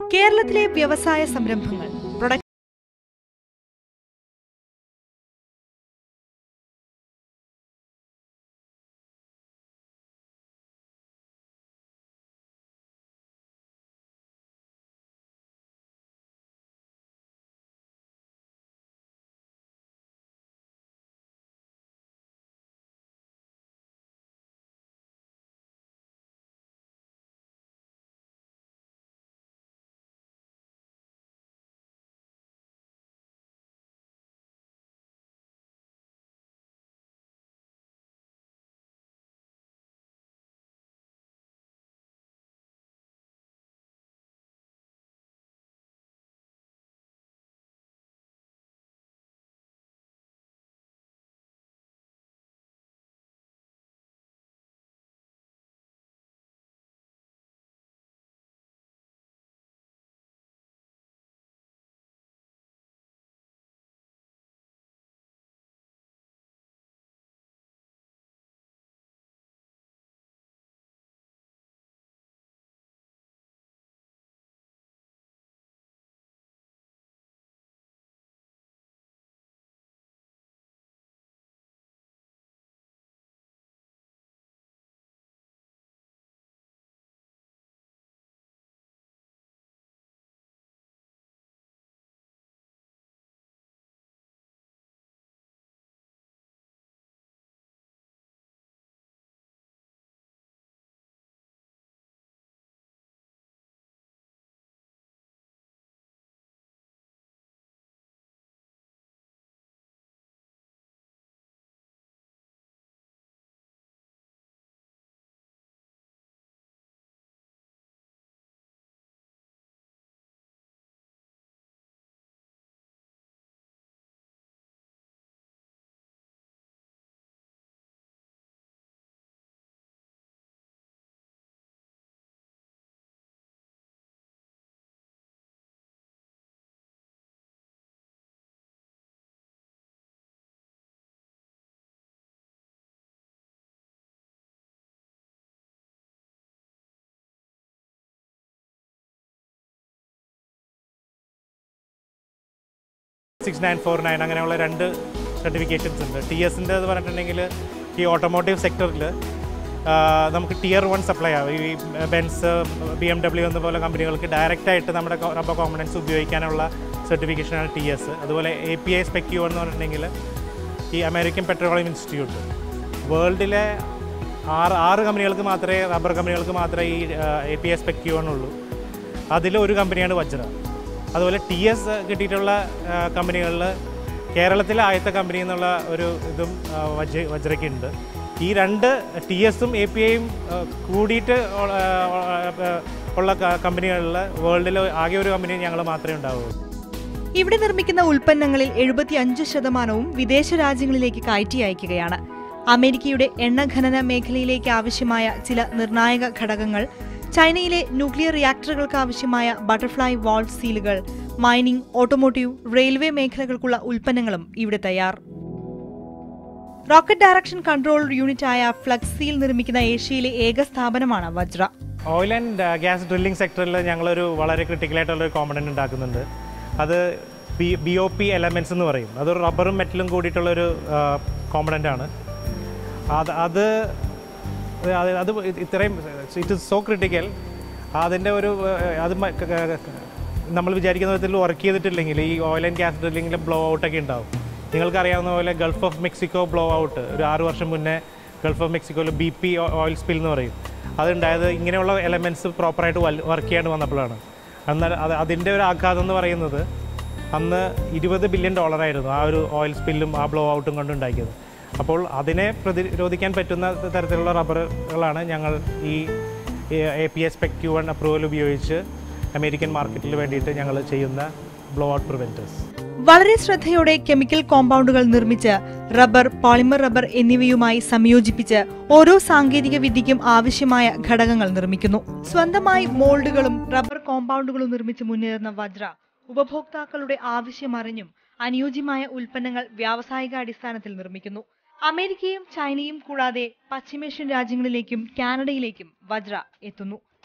കേരളത്തിലെ വ്യവസായ സംരംഭങ്ങൾ product six nine four nine അങ്ങനെയുള്ള രണ്ട് സർട്ടിഫിക്കേഷൻസ് ഉണ്ട് ടി എസിൻ്റെ എന്ന് പറഞ്ഞിട്ടുണ്ടെങ്കിൽ ഈ ഓട്ടോമോട്ടീവ് സെക്ടറിൽ നമുക്ക് ടിയർ വൺ സപ്ലൈ ആവും ഈ ബെൻസ് ബി എം ഡബ്ല്യു എന്ന പോലെ കമ്പനികൾക്ക് ഡയറക്റ്റായിട്ട് നമ്മുടെ റബ്ബർ കോമ്പണൻസ് ഉപയോഗിക്കാനുള്ള സർട്ടിഫിക്കേഷനാണ് ടി എസ് അതുപോലെ എ പി ഐ സ്പെക്യൂ എന്ന് പറഞ്ഞിട്ടുണ്ടെങ്കിൽ ഈ അമേരിക്കൻ പെട്രോളിയം ഇൻസ്റ്റിറ്റ്യൂട്ട് വേൾഡിലെ ആറ് ആറ് കമ്പനികൾക്ക് മാത്രമേ റബ്ബർ കമ്പനികൾക്ക് മാത്രമേ ഈ എ പി എസ് സ്പെക്യൂ ഉള്ളൂ അതിൽ ഒരു കമ്പനിയാണ് വജ്ര അതുപോലെ ടി എസ് കിട്ടിയിട്ടുള്ള കമ്പനികളിൽ കേരളത്തിലെ ആദ്യത്തെ കമ്പനി എന്നുള്ള ഒരു ഇതും ആ, വജ്ര വജ്രയ്ക്കുണ്ട് ഈ രണ്ട് ടി എസും എ പി ഐയും കൂടിയിട്ട് ഉള്ള- ആ, ഉള്ള കമ്പനികളിൽ വേൾഡിൽ ആകെ ഒരു കമ്പനി ഞങ്ങൾ മാത്രമേ ഉണ്ടാവുള്ളൂ ഇവിടെ നിർമ്മിക്കുന്ന ഉൽപ്പന്നങ്ങളിൽ എഴുപത്തിയഞ്ച് ശതമാനവും വിദേശ രാജ്യങ്ങളിലേക്ക് കയറ്റി അയക്കുകയാണ് അമേരിക്കയുടെ എണ്ണ ഖനന മേഖലയിലേക്ക് ആവശ്യമായ ചില നിർണായക ഘടകങ്ങൾ ചൈനയിലെ ന്യൂക്ലിയർ റിയാക്ടറുകൾക്ക് ആവശ്യമായ ബട്ടർഫ്ലൈ വാൾവ് സീലുകൾ മൈനിംഗ് ഓട്ടോമോട്ടീവ് റെയിൽവേ മേഖലകൾക്കുള്ള ഉൽപ്പന്നങ്ങളും ഇവിടെ തയ്യാർ റോക്കറ്റ് ഡയറക്ഷൻ കൺട്രോൾ യൂണിറ്റായ ഫ്ലക്സ് സീൽ നിർമ്മിക്കുന്ന ഏഷ്യയിലെ ഏക സ്ഥാപനമാണ് Vajra oil and gas drilling സെക്ടറിൽ ഞങ്ങളൊരു വളരെ ക്രിട്ടിക്കലായിട്ടുള്ള ഒരു കോമ്പണൻറ്റ് ഉണ്ടാക്കുന്നുണ്ട് അത് B B O P elements എന്ന് പറയും അതൊരു റബ്ബറും മെറ്റലും കൂടിയിട്ടുള്ളൊരു കോമ്പണൻ്റ് ആണ് അത് അത് അത് അത് ഇത്രയും ഇറ്റ് ഇസ് സോ ക്രിട്ടിക്കൽ അതിൻ്റെ ഒരു ആ, അത് മ- ക- ക- നമ്മൾ വിചാരിക്കുന്ന വിധത്തിൽ വർക്ക് ചെയ്തിട്ടില്ലെങ്കിൽ ഈ ഓയിൽ ആൻഡ് ഗ്യാസ് ഡ്രില്ലിങ്ങിൽ ബ്ലോ ഔട്ടൊക്കെ ഉണ്ടാവും നിങ്ങൾക്കറിയാവുന്ന പോലെ Gulf of Mexico blow out ഒരു ആറ് വർഷം മുന്നേ ഗൾഫ് ഓഫ് മെക്സിക്കോയിൽ ബി പി ഓയിൽ സ്പിൽ എന്ന് പറയും അതുണ്ടായത് ഇങ്ങനെയുള്ള എലമെൻറ്റ്സ് പ്രോപ്പറായിട്ട് വർക്ക് ചെയ്യാണ്ട് വന്നപ്പോഴാണ് എന്നാൽ അത് അതിൻ്റെ ഒരു ആഘാതം എന്ന് പറയുന്നത് അന്ന് ഇരുപത് ബില്യൺ ഡോളറായിരുന്നു ആ ഒരു ഓയിൽ സ്പില്ലും ആ ബ്ലോ ഔട്ടും കൊണ്ടുണ്ടാക്കിയത് അപ്പോൾ അതിനെ പ്രതിരോധിക്കാൻ പറ്റുന്ന തരത്തിലുള്ള റബ്ബറുകളാണ് ഞങ്ങൾ ഈ എ പി എസ് പെക്യു വൺ അപ്രൂവൽ ഉപയോഗിച്ച് അമേരിക്കൻ മാർക്കറ്റിൽ വേണ്ടിയിട്ട് ഞങ്ങൾ ചെയ്യുന്ന ബ്ലോ ഔട്ട് പ്രിവെൻറ്റേഴ്സ് വളരെ ശ്രദ്ധയോടെ കെമിക്കൽ കോമ്പൗണ്ടുകൾ നിർമ്മിച്ച് റബ്ബർ പോളിമർ റബ്ബർ എന്നിവയുമായി സംയോജിപ്പിച്ച് ഓരോ സാങ്കേതിക വിദ്യയ്ക്കും ആവശ്യമായ ഘടകങ്ങൾ നിർമ്മിക്കുന്നു സ്വന്തമായി മോൾഡുകളും റബ്ബർ കോമ്പൗണ്ടുകളും നിർമ്മിച്ച് മുന്നേറുന്ന വജ്ര ഉപഭോക്താക്കളുടെ ആവശ്യമറിഞ്ഞും അനുയോജ്യമായ ഉൽപ്പന്നങ്ങൾ വ്യാവസായിക അടിസ്ഥാനത്തിൽ നിർമ്മിക്കുന്നു അമേരിക്കയും ചൈനയും കൂടാതെ പശ്ചിമേഷ്യൻ രാജ്യങ്ങളിലേക്കും കാനഡയിലേക്കും വജ്ര എത്തുന്നു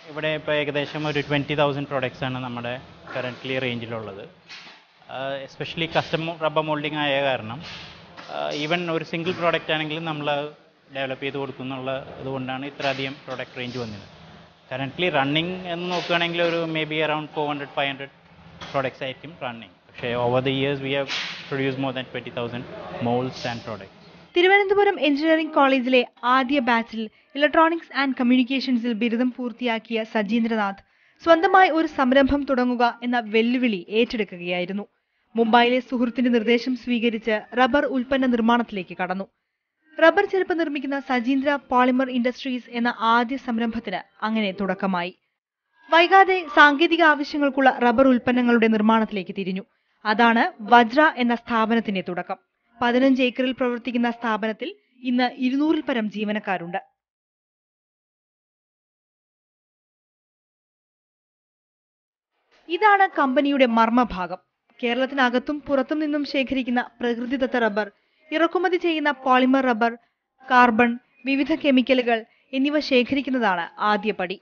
ഇവിടെ ഇപ്പോൾ ഏകദേശം ഒരു ട്വൻറ്റി തൗസൻഡ് പ്രോഡക്റ്റ്സ് ആണ് നമ്മുടെ കറൻ്റ്ലി റേഞ്ചിലുള്ളത് എസ്പെഷ്യലി കസ്റ്റം റബ്ബർ മോൾഡിംഗ് ആയ കാരണം ഈവൻ ഒരു സിംഗിൾ പ്രോഡക്റ്റ് ആണെങ്കിലും നമ്മൾ ഡെവലപ്പ് ചെയ്ത് കൊടുക്കുന്നുള്ള ഇതുകൊണ്ടാണ് ഇത്രയധികം പ്രോഡക്റ്റ് റേഞ്ച് വന്നത് കറൻ്റ്ലി റണ്ണിങ് എന്ന് നോക്കുകയാണെങ്കിൽ ഒരു may be around four hundred five hundred products ആയിരിക്കും റണ്ണിങ് പക്ഷേ over the years we have produce more than twenty thousand moulds and products Thiruvananthapuram engineering കോളേജിലെ ആദ്യ ബാച്ചിൽ ഇലക്ട്രോണിക്സ് ആൻഡ് കമ്മ്യൂണിക്കേഷൻസിൽ ബിരുദം പൂർത്തിയാക്കിയ സജീന്ദ്രനാഥ് സ്വന്തമായി ഒരു സംരംഭം തുടങ്ങുക എന്ന വെല്ലുവിളി ഏറ്റെടുക്കുകയായിരുന്നു മുംബൈയിലെ സുഹൃത്തിന്റെ നിർദ്ദേശം സ്വീകരിച്ച് റബ്ബർ ഉൽപ്പന്ന നിർമ്മാണത്തിലേക്ക് കടന്നു റബ്ബർ ചെരുപ്പ് നിർമ്മിക്കുന്ന സജീന്ദ്ര പോളിമർ ഇൻഡസ്ട്രീസ് എന്ന ആദ്യ സംരംഭത്തിന് അങ്ങനെ തുടക്കമായി വൈകാതെ സാങ്കേതിക ആവശ്യങ്ങൾക്കുള്ള റബ്ബർ ഉൽപ്പന്നങ്ങളുടെ നിർമ്മാണത്തിലേക്ക് തിരിഞ്ഞു അതാണ് വജ്ര എന്ന സ്ഥാപനത്തിന്റെ തുടക്കം പതിനഞ്ച് ഏക്കറിൽ പ്രവർത്തിക്കുന്ന സ്ഥാപനത്തിൽ ഇന്ന് ഇരുന്നൂറിൽ പരം ജീവനക്കാരുണ്ട് ഇതാണ് കമ്പനിയുടെ മർമ്മഭാഗം കേരളത്തിനകത്തും പുറത്തും നിന്നും ശേഖരിക്കുന്ന പ്രകൃതിദത്ത റബ്ബർ ഇറക്കുമതി ചെയ്യുന്ന പോളിമർ റബ്ബർ കാർബൺ വിവിധ കെമിക്കലുകൾ എന്നിവ ശേഖരിക്കുന്നതാണ് ആദ്യ പടി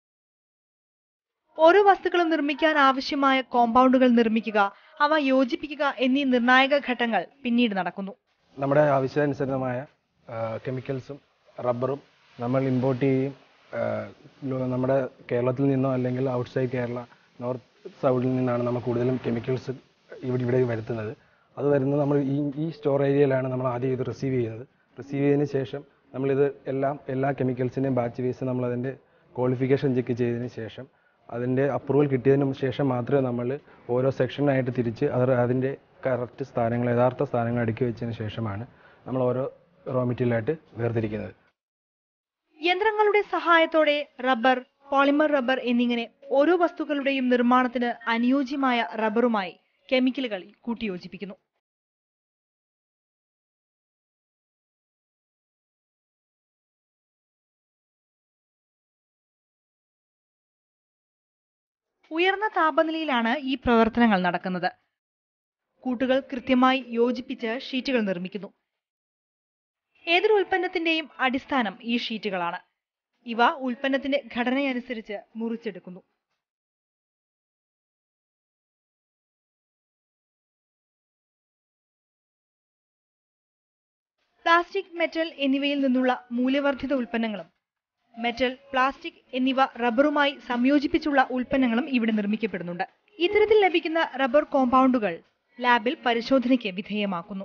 ഓരോ വസ്തുക്കളും നിർമ്മിക്കാൻ ആവശ്യമായ കോമ്പൗണ്ടുകൾ നിർമ്മിക്കുക അവ യോജിപ്പിക്കുക എന്നീ നിർണായക ഘട്ടങ്ങൾ പിന്നീട് നടക്കുന്നു നമ്മുടെ ആവശ്യാനുസൃതമായ കെമിക്കൽസും റബ്ബറും നമ്മൾ ഇമ്പോർട്ട് ചെയ്യുകയും ആ, ലോ- നമ്മുടെ കേരളത്തിൽ നിന്നോ അല്ലെങ്കിൽ ഔട്ട്സൈഡ് കേരള നോർത്ത് സൗത്തിൽ നിന്നാണ് നമ്മൾ കൂടുതലും കെമിക്കൽസ് ഇവിടെ ഇവിടെ വരുത്തുന്നത് അത് വരുന്നത് നമ്മൾ ഈ ഈ സ്റ്റോർ ഏരിയയിലാണ് നമ്മൾ ആദ്യം ഇത് റിസീവ് ചെയ്യുന്നത് റിസീവ് ചെയ്തതിന് ശേഷം നമ്മളിത് എല്ലാം എല്ലാ കെമിക്കൽസിൻ്റെയും ബാച്ച് വേസ് നമ്മൾ അതിൻ്റെ ക്വാളിഫിക്കേഷൻ ചെക്ക് ചെയ്തതിന് ശേഷം അതിൻ്റെ അപ്രൂവൽ കിട്ടിയതിന് ശേഷം മാത്രമേ നമ്മൾ ഓരോ സെക്ഷനായിട്ട് തിരിച്ച് അത് അതിൻ്റെ കറക്റ്റ് സ്ഥാനങ്ങൾ യഥാർത്ഥ സ്ഥാനങ്ങൾ അടുക്കി വെച്ചതിന് ശേഷമാണ് നമ്മൾ ഓരോ റോ മെറ്റീരിയലായിട്ട് വേർതിരിക്കുന്നത് യന്ത്രങ്ങളുടെ സഹായത്തോടെ റബ്ബർ പോളിമർ റബ്ബർ എന്നിങ്ങനെ ഓരോ വസ്തുക്കളുടെയും നിർമ്മാണത്തിന് അനുയോജ്യമായ റബ്ബറുമായി കെമിക്കലുകൾ കൂട്ടിയോജിപ്പിക്കുന്നു ഉയർന്ന താപനിലയിലാണ് ഈ പ്രവർത്തനങ്ങൾ നടക്കുന്നത് കൂട്ടുകൾ കൃത്യമായി യോജിപ്പിച്ച് ഷീറ്റുകൾ നിർമ്മിക്കുന്നു ഏതൊരു ഉൽപ്പന്നത്തിന്റെയും അടിസ്ഥാനം ഈ ഷീറ്റുകളാണ് ഇവ ഉൽപ്പന്നത്തിന്റെ ഘടനയനുസരിച്ച് മുറിച്ചെടുക്കുന്നു പ്ലാസ്റ്റിക് മെറ്റൽ എന്നിവയിൽ നിന്നുള്ള മൂല്യവർദ്ധിത ഉൽപ്പന്നങ്ങളും മെറ്റൽ പ്ലാസ്റ്റിക് എന്നിവ റബ്ബറുമായി സംയോജിപ്പിച്ചുള്ള ഉൽപ്പന്നങ്ങളും ഇവിടെ നിർമ്മിക്കപ്പെടുന്നുണ്ട് ഇത്തരത്തിൽ ലഭിക്കുന്ന റബ്ബർ കോമ്പൗണ്ടുകൾ ലാബിൽ പരിശോധനയ്ക്ക് വിധേയമാക്കുന്നു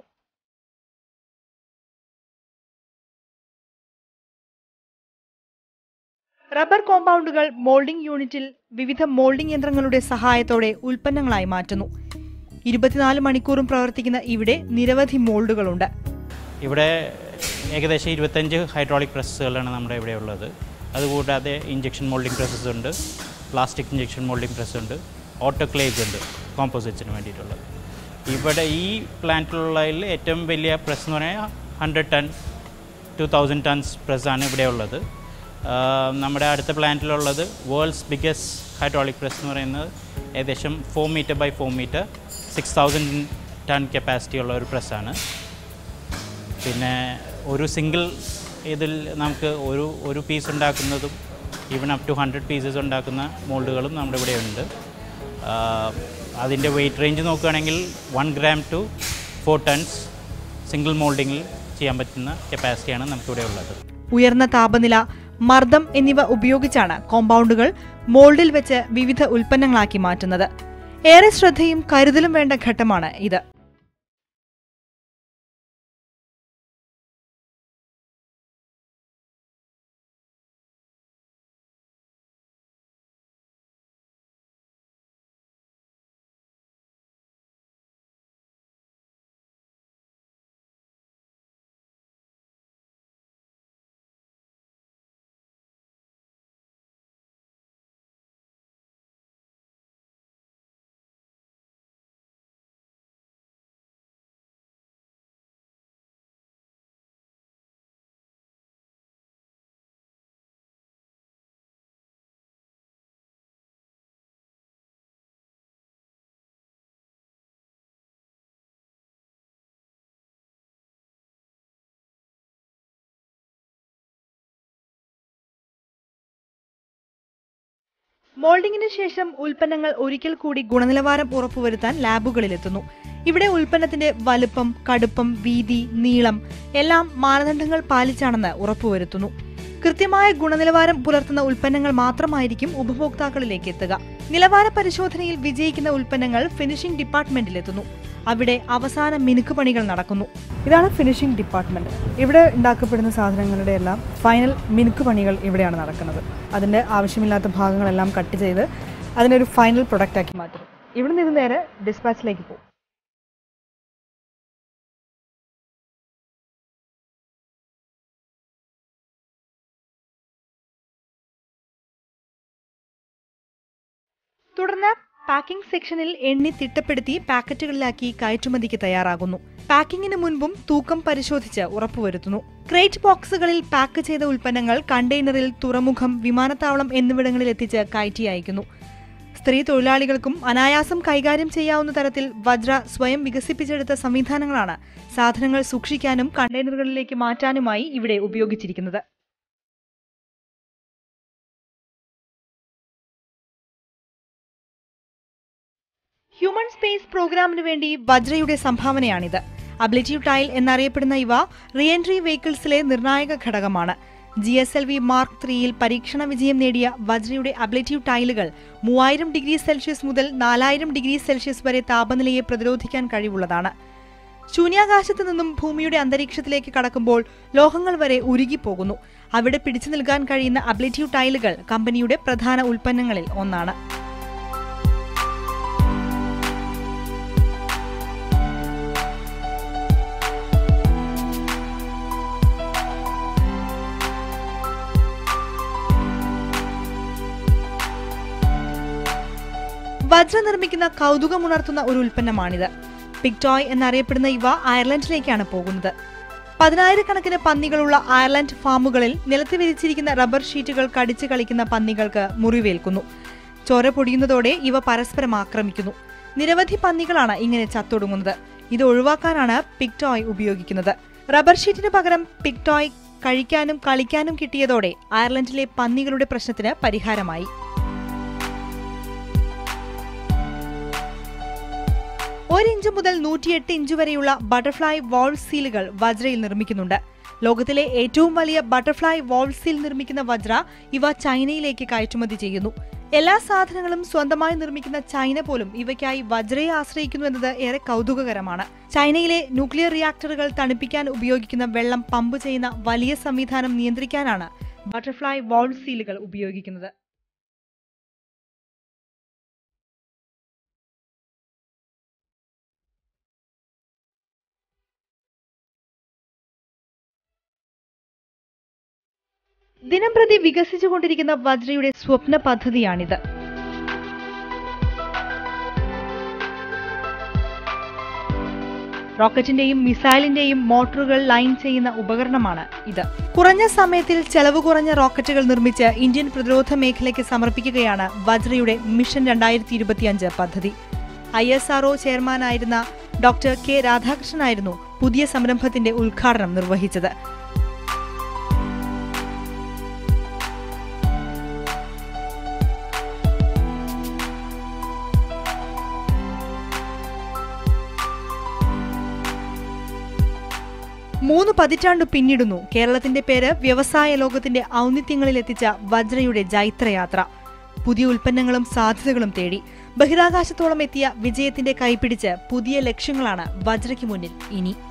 റബ്ബർ കോമ്പൗണ്ടുകൾ മോൾഡിംഗ് യൂണിറ്റിൽ വിവിധ മോൾഡിംഗ് യന്ത്രങ്ങളുടെ സഹായത്തോടെ ഉൽപ്പന്നങ്ങളായി മാറ്റുന്നു ഇരുപത്തിനാല് മണിക്കൂറും പ്രവർത്തിക്കുന്ന ഇവിടെ നിരവധി മോൾഡുകളുണ്ട് ഇവിടെ ഏകദേശം ഇരുപത്തഞ്ച് ഹൈഡ്രോളിക് പ്രസ്സുകളാണ് നമ്മുടെ ഇവിടെ ഉള്ളത് അതുകൂടാതെ ഇഞ്ചക്ഷൻ മോൾഡിംഗ് പ്രസ്സസ് ഉണ്ട് പ്ലാസ്റ്റിക് ഇഞ്ചക്ഷൻ മോൾഡിംഗ് പ്രസ് ഉണ്ട് ഓട്ടോക്ലേവ്സ് ഉണ്ട് കോമ്പോസിറ്റ്സിന് വേണ്ടിയിട്ടുള്ളത് ഇവിടെ ഈ പ്ലാന്റിലുള്ളതിൽ ഏറ്റവും വലിയ പ്രസ് എന്ന് പറഞ്ഞാൽ hundred ton two thousand tons പ്രസ്സാണ് ഇവിടെ ഉള്ളത് ആഹ് നമ്മുടെ അടുത്ത പ്ലാന്റിലുള്ളത് വേൾഡ്സ് ബിഗ്ഗസ്റ്റ് ഹൈഡ്രോളിക് പ്രസ് എന്ന് പറയുന്നത് ഏകദേശം four metre by four metre six thousand ton capacity ഉള്ള ഒരു പ്രസ്സാണ് പിന്നെ ഒരു സിംഗിൾ ഇതിൽ നമുക്ക് ഒരു ഒരു പീസ് ഉണ്ടാക്കുന്നതും even up to hundred pieces ഉണ്ടാക്കുന്ന മോൾഡുകളും നമ്മുടെ ഇവിടെ ഉണ്ട് അതിൻ്റെ വെയിറ്റ് റേഞ്ച് നോക്കുകയാണെങ്കിൽ one gram to four tons single മോൾഡിങ്ങിൽ ചെയ്യാൻ പറ്റുന്ന കപ്പാസിറ്റിയാണ് നമുക്കിവിടെ ഉള്ളത് ഉയർന്ന താപനില മർദ്ദം എന്നിവ ഉപയോഗിച്ചാണ് കോമ്പൗണ്ടുകൾ മോൾഡിൽ വെച്ച് വിവിധ ഉൽപ്പന്നങ്ങളാക്കി മാറ്റുന്നത് ഏറെ ശ്രദ്ധയും കരുതലും വേണ്ട ഘട്ടമാണ് ഇത് മോൾഡിംഗിന് ശേഷം ഉൽപ്പന്നങ്ങൾ ഒരിക്കൽ കൂടി ഗുണനിലവാരം ഉറപ്പുവരുത്താൻ ലാബുകളിലെത്തുന്നു ഇവിടെ ഉൽപ്പന്നത്തിന്റെ വലുപ്പം കടുപ്പം വീതി നീളം എല്ലാം മാനദണ്ഡങ്ങൾ പാലിച്ചാണെന്ന് ഉറപ്പുവരുത്തുന്നു കൃത്യമായ ഗുണനിലവാരം പുലർത്തുന്ന ഉൽപ്പന്നങ്ങൾ മാത്രമായിരിക്കും ഉപഭോക്താക്കളിലേക്ക് എത്തുക നിലവാര പരിശോധനയിൽ വിജയിക്കുന്ന ഉൽപ്പന്നങ്ങൾ ഫിനിഷിംഗ് ഡിപ്പാർട്ട്മെന്റിലെത്തുന്നു അവിടെ അവസാന മിനുക്ക് പണികൾ നടക്കുന്നു ഇതാണ് ഫിനിഷിംഗ് ഡിപ്പാർട്ട്മെന്റ് ഇവിടെ ഉണ്ടാക്കപ്പെടുന്ന സാധനങ്ങളുടെ എല്ലാം ഫൈനൽ മിനുക്ക് പണികൾ ഇവിടെയാണ് നടക്കുന്നത് അതിൻ്റെ ആവശ്യമില്ലാത്ത ഭാഗങ്ങളെല്ലാം കട്ട് ചെയ്ത് അതിനൊരു ഫൈനൽ പ്രൊഡക്റ്റ് ആക്കി മാറ്റുന്നു ഇവിടെ നിന്ന് നേരെ ഡിസ്പാച്ചിലേക്ക് പോകും തുടർന്ന് പാക്കിംഗ് സെക്ഷനിൽ എണ്ണി തിട്ടപ്പെടുത്തി പാക്കറ്റുകളിലാക്കി കയറ്റുമതിക്ക് തയ്യാറാകുന്നു പാക്കിംഗിന് മുൻപും തൂക്കം പരിശോധിച്ച് ഉറപ്പുവരുത്തുന്നു ക്രേറ്റ് ബോക്സുകളിൽ പാക്ക് ചെയ്ത ഉൽപ്പന്നങ്ങൾ കണ്ടെയ്നറിൽ തുറമുഖം വിമാനത്താവളം എന്നിവിടങ്ങളിൽ എത്തിച്ച് കയറ്റി അയക്കുന്നു സ്ത്രീ തൊഴിലാളികൾക്കും അനായാസം കൈകാര്യം ചെയ്യാവുന്ന തരത്തിൽ വജ്ര സ്വയം വികസിപ്പിച്ചെടുത്ത സംവിധാനങ്ങളാണ് സാധനങ്ങൾ സൂക്ഷിക്കാനും കണ്ടെയ്നറുകളിലേക്ക് മാറ്റാനുമായി ഇവിടെ ഉപയോഗിച്ചിരിക്കുന്നത് ഹ്യൂമൻ സ്പേസ് പ്രോഗ്രാമിന് വേണ്ടി വജ്രയുടെ സംഭാവനയാണിത് അബ്ലിറ്റീവ് ടൈൽ എന്നറിയപ്പെടുന്ന ഇവ റീഎൻട്രി വെഹിക്കിൾസിലെ നിർണായക ഘടകമാണ് G S L V mark ത്രീയിൽ പരീക്ഷണ വിജയം നേടിയ വജ്രയുടെ അബ്ലിറ്റീവ് ടൈലുകൾ മൂവായിരം ഡിഗ്രി സെൽഷ്യസ് മുതൽ നാലായിരം ഡിഗ്രി സെൽഷ്യസ് വരെ താപനിലയെ പ്രതിരോധിക്കാൻ കഴിവുള്ളതാണ് ശൂന്യാകാശത്ത് നിന്നും ഭൂമിയുടെ അന്തരീക്ഷത്തിലേക്ക് കടക്കുമ്പോൾ ലോഹങ്ങൾ വരെ ഉരുകിപ്പോകുന്നു അവിടെ പിടിച്ചു നിൽക്കാൻ കഴിയുന്ന അബ്ലിറ്റീവ് ടൈലുകൾ കമ്പനിയുടെ പ്രധാന ഉൽപ്പന്നങ്ങളിൽ ഒന്നാണ് വജ്ര നിർമ്മിക്കുന്ന കൗതുകമുണർത്തുന്ന ഒരു ഉൽപ്പന്നമാണിത് പിക്ടോയ് എന്നറിയപ്പെടുന്ന ഇവ അയർലൻഡിലേക്കാണ് പോകുന്നത് പതിനായിരക്കണക്കിന് പന്നികളുള്ള അയർലൻഡ് ഫാമുകളിൽ നിലത്ത് വിരിച്ചിരിക്കുന്ന റബ്ബർ ഷീറ്റുകൾ കടിച്ചു കളിക്കുന്ന പന്നികൾക്ക് മുറിവേൽക്കുന്നു ചോര പൊടിയുന്നതോടെ ഇവ പരസ്പരം ആക്രമിക്കുന്നു നിരവധി പന്നികളാണ് ഇങ്ങനെ ചത്തൊടുങ്ങുന്നത് ഇത് ഒഴിവാക്കാനാണ് പിക്ടോയ് ഉപയോഗിക്കുന്നത് റബ്ബർ ഷീറ്റിന് പകരം പിക്ടോയ് കഴിക്കാനും കളിക്കാനും കിട്ടിയതോടെ അയർലൻഡിലെ പന്നികളുടെ പ്രശ്നത്തിന് പരിഹാരമായി ഒരു ഇഞ്ച് മുതൽ നൂറ്റിയെട്ട് ഇഞ്ച് വരെയുള്ള ബട്ടർഫ്ലൈ വാൾ സീലുകൾ വജ്രയിൽ നിർമ്മിക്കുന്നുണ്ട് ലോകത്തിലെ ഏറ്റവും വലിയ ബട്ടർഫ്ലൈ വാൾ സീൽ നിർമ്മിക്കുന്ന വജ്ര ഇവ ചൈനയിലേക്ക് കയറ്റുമതി ചെയ്യുന്നു എല്ലാ സാധനങ്ങളും സ്വന്തമായി നിർമ്മിക്കുന്ന ചൈന പോലും ഇവയ്ക്കായി വജ്രയെ ആശ്രയിക്കുന്നു എന്നത് ഏറെ കൗതുകകരമാണ് ചൈനയിലെ ന്യൂക്ലിയർ റിയാക്ടറുകൾ തണുപ്പിക്കാൻ ഉപയോഗിക്കുന്ന വെള്ളം പമ്പ് ചെയ്യുന്ന വലിയ സംവിധാനം നിയന്ത്രിക്കാനാണ് ബട്ടർഫ്ലൈ വാൾ സീലുകൾ ഉപയോഗിക്കുന്നത് ദിനംപ്രതി വികസിച്ചുകൊണ്ടിരിക്കുന്ന വജ്രയുടെ സ്വപ്ന പദ്ധതിയാണിത് റോക്കറ്റിന്റെയും മിസൈലിന്റെയും മോട്ടോറുകൾ ലൈൻ ചെയ്യുന്ന ഉപകരണമാണ് ഇത് കുറഞ്ഞ സമയത്തിൽ ചെലവ് കുറഞ്ഞ റോക്കറ്റുകൾ നിർമ്മിച്ച് ഇന്ത്യൻ പ്രതിരോധ മേഖലയ്ക്ക് സമർപ്പിക്കുകയാണ് വജ്രയുടെ മിഷൻ രണ്ടായിരത്തി ഇരുപത്തിയഞ്ച് പദ്ധതി ഐ എസ് ആർഒ ചെയർമാനായിരുന്ന ഡോക്ടർ കെ രാധാകൃഷ്ണനായിരുന്നു പുതിയ സംരംഭത്തിന്റെ ഉദ്ഘാടനം നിർവഹിച്ചത് മൂന്ന് പതിറ്റാണ്ട് പിന്നിടുന്നു കേരളത്തിന്റെ പേര് വ്യവസായ ലോകത്തിന്റെ ഔന്നിത്യങ്ങളിൽ എത്തിച്ച വജ്രയുടെ ജൈത്രയാത്ര പുതിയ ഉൽപ്പന്നങ്ങളും സാധ്യതകളും തേടി ബഹിരാകാശത്തോളം എത്തിയ വിജയത്തിന്റെ കൈപിടിച്ച് പുതിയ ലക്ഷ്യങ്ങളാണ് വജ്രയ്ക്ക് മുന്നിൽ ഇനി